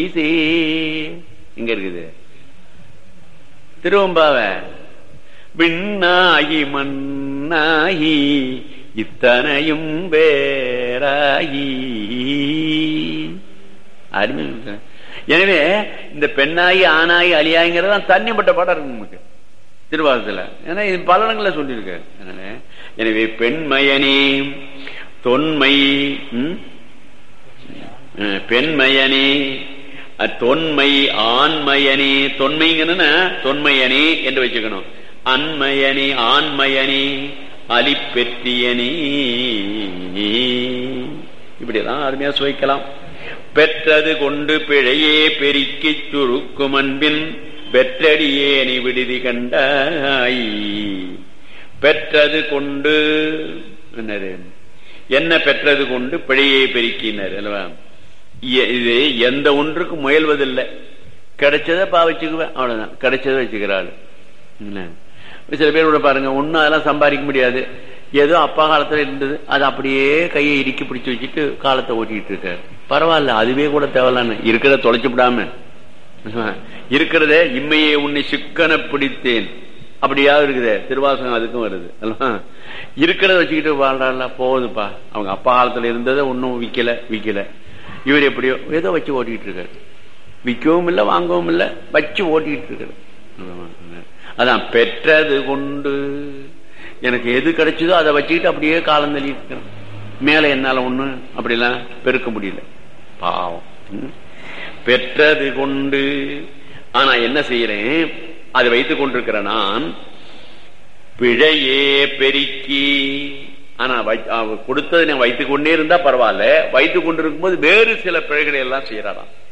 Easy இங்க இருக்குது திருவம்பாவ விண்ணாகி மண்ணாகி இத்தனையும் வேறாகி அருமை இருக்கு. எனவே இந்த பெண்ணாகி ஆணாகி அழியாங்கிறதான் தண்ணிப்பட்ட பாடம் இருக்கு நமக்கு திருவாசத்துல ஏன்னா இது பல இடங்கள்ல சொல்லியிருக்கு அதனால எனவே பெண்மயனே தொன்மை ம்? அஹ், பெண்மயனே அஹ், தொன்மை ஆண்மயனே தொன்மைங்கன்னா தொன்மையனே என்று வச்சுக்கணும் அன்மயனே ஆண்மயனே அலிப்பெற்றியனே இப்படிதான் அருமையா சுவைக்கலாம் பெற்றது கொண்டு பிழையே பெருக்கிச் சுருக்கும் அன்பின் பெற்றடியேனி விடுதி கண்டாய் பெற்றது கொண்டு என்னது என்ன பெற்றது கொண்டு பிழையை பெருக்கினார் அல்லவா இ- இது எந்த ஒன்றுக்கும் முயல்வதில்லை கிடைச்சதை பா வச்சுக்குவேன் அவ்வளவுதான் கிடைச்சதை வச்சுக்கிறாள் என்ன? சில பேர் கூட பாருங்க ஒன்னும் அதெல்லாம் சம்பாதிக்க முடியாது ஏதோ அப்பா காலத்துல இருந்தது அது அப்படியே கையை இறுக்கி பிடிச்சு வச்சுட்டு காலத்தை ஓட்டிட்டு இருக்காரு பரவாயில்ல அதுவே கூட தேவையில்லான்னு இருக்கிறத தொலைச்சு விடாம இருக்கிறதே இம்மையே உன்னை சிக்கன பிடித்தேன் அப்படியாவது இருக்குதே திருவாசகம் அதுக்கும் வருது அல்லவா? இருக்கிறத வச்சுக்கிட்டு வாழ்றாள் போகுதுப்பா அவங்க அப்பா காலத்துல இருந்ததை ஒன்னும் விக்கல விக்கல இவர் எப்படியோ ஏதோ வச்சு ஓட்டிட்டு இருக்காரு விற்கவும் இல்லை வாங்கவும் இல்லை வச்சு ஓட்டிட்டு இருக்காரு அதான் பெற்றது கொண்டு எனக்கு எது கிடைச்சதோ அதை வச்சுக்கிட்டு அப்படியே காலம் தள்ளிட்டு இருக்கிறேன் மேல என்னால ஒண்ணு அப்படிலாம் பெருக்க முடியல பாவம் ம். பெற்றது கொண்டு ஆனா என்ன செய்யறேன் அதை வைத்துக் கொண்டிருக்கிற நான் பிழையே பெருக்கி ஆனா வை- அவ கொடுத்ததை நான் வைத்துக் கொண்டே இருந்தா பரவாயில்ல வைத்துக் கொண்டிருக்கும் போது வேறு சில பிழைகளை எல்லாம் செய்யறாராம்